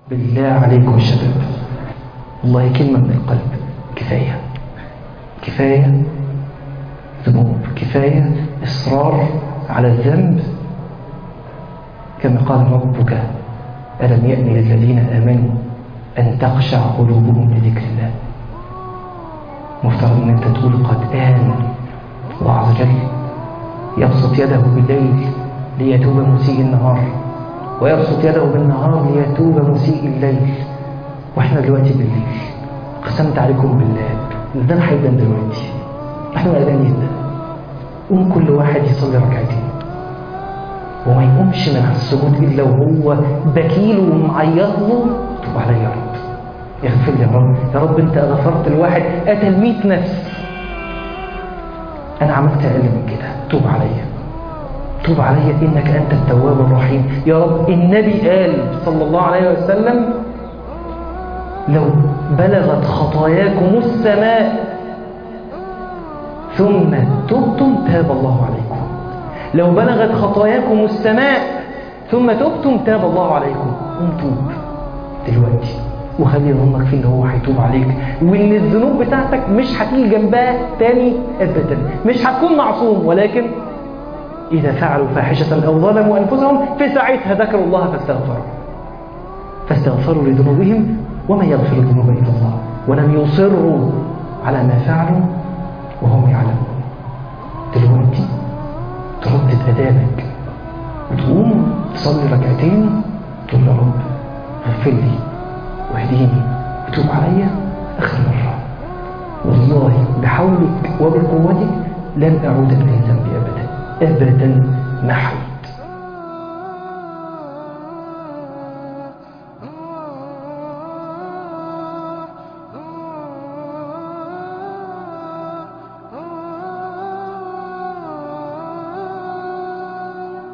بالله عليكم يا شباب والله كلمة من القلب كفاية كفاية ذنوب كفاية إصرار على الذنب كما قال ربك ألم يأن للذين آمنوا أن تخشع قلوبهم لذكر الله مفترض أن أنت تقول قد آن الله عز وجل يبسط يده بالليل ليتوب مسيء النهار ويبسط يده بالنهار ليتوب مسيء الليل واحنا دلوقتي بالليل قسمت عليكم بالله الأذان هيبان دلوقتي احنا الأذان يبدأ قوم كل واحد يصلي ركعتين وما يقومش من على السجود إلا وهو بكيل ومعيط له توب عليا يا رب يغفر لي يا رب يا رب انت غفرت الواحد قتل 100 نفس انا عملت اقل من كده توب عليا توب علي إنك أنت التواب الرحيم يا رب النبي قال صلى الله عليه وسلم لو بلغت خطاياكم السماء ثم تبتم تاب الله عليكم لو بلغت خطاياكم السماء ثم تبتم تاب الله عليكم قم توب دلوقتي وخلي ظنك فيه ان هو هيتوب عليك وان الذنوب بتاعتك مش هتيجي جنبها تاني ابدا مش هتكون معصوم ولكن إذا فعلوا فاحشة أو ظلموا أنفسهم في ساعتها ذكروا الله فاستغفروا فاستغفروا لذنوبهم وما يغفر الذنوب إلا الله ولم يصروا على ما فعلوا وهم يعلمون دلوقتي تردد أذانك وتقوم تصلي ركعتين تقول يا رب اغفر لي واهديني وتوب عليا آخر مرة والله بحولك وبقوتك لن أعود إلى ذنبي أبدا أبدا محو